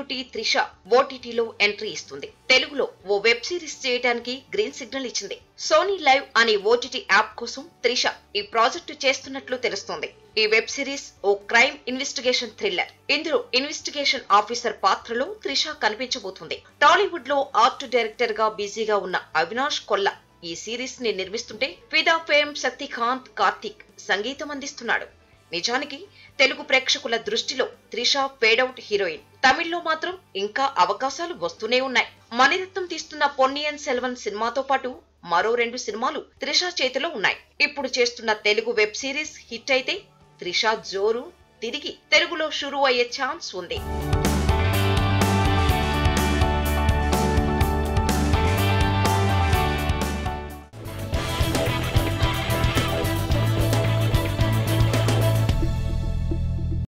beauty Trisha ఓటీటీలో entry ఇస్తుంది తెలుగులో ఓ వెబ్ సిరీస్ చేయడానికి గ్రీన్ సిగ్నల్ ఇచ్చింది సోనీ లైవ్ అనే ఓటీటీ యాప్ కోసం త్రిష ఈ ప్రాజెక్టు చేస్తున్నట్లు తెలుస్తోంది ఈ వెబ్ సిరీస్ ఓ క్రైమ్ ఇన్వెస్టిగేషన్ థ్రిల్లర్ ఇందులో ఇన్వెస్టిగేషన్ ఆఫీసర్ పాత్రలో త్రిష కనిపించబోతుంది టాలీవుడ్ లో ఆర్ట్ డైరెక్టర్ గా బిజీగా ఉన్న అవినాష్ కొల్ల ఈ సిరీస్ ని నిర్మిస్తుంటే ఫిదా ఫేమ్ శక్తికాంత్ కార్తీక్ సంగీతం అందిస్తున్నాడు నిజానికి తెలుగు ప్రేక్షకుల దృష్టిలో త్రిష ఫేడౌట్ హీరోయిన్ తమిళ్లో మాత్రం ఇంకా అవకాశాలు వస్తూనే ఉన్నాయి మణిరత్నం తీస్తున్న పొన్నియన్ సెల్వన్ సినిమాతో పాటు మరో రెండు సినిమాలు త్రిష చేతిలో ఉన్నాయి ఇప్పుడు చేస్తున్న తెలుగు వెబ్ సిరీస్ హిట్ అయితే త్రిష జోరు తిరిగి తెలుగులో షురూ అయ్యే ఛాన్స్ ఉంది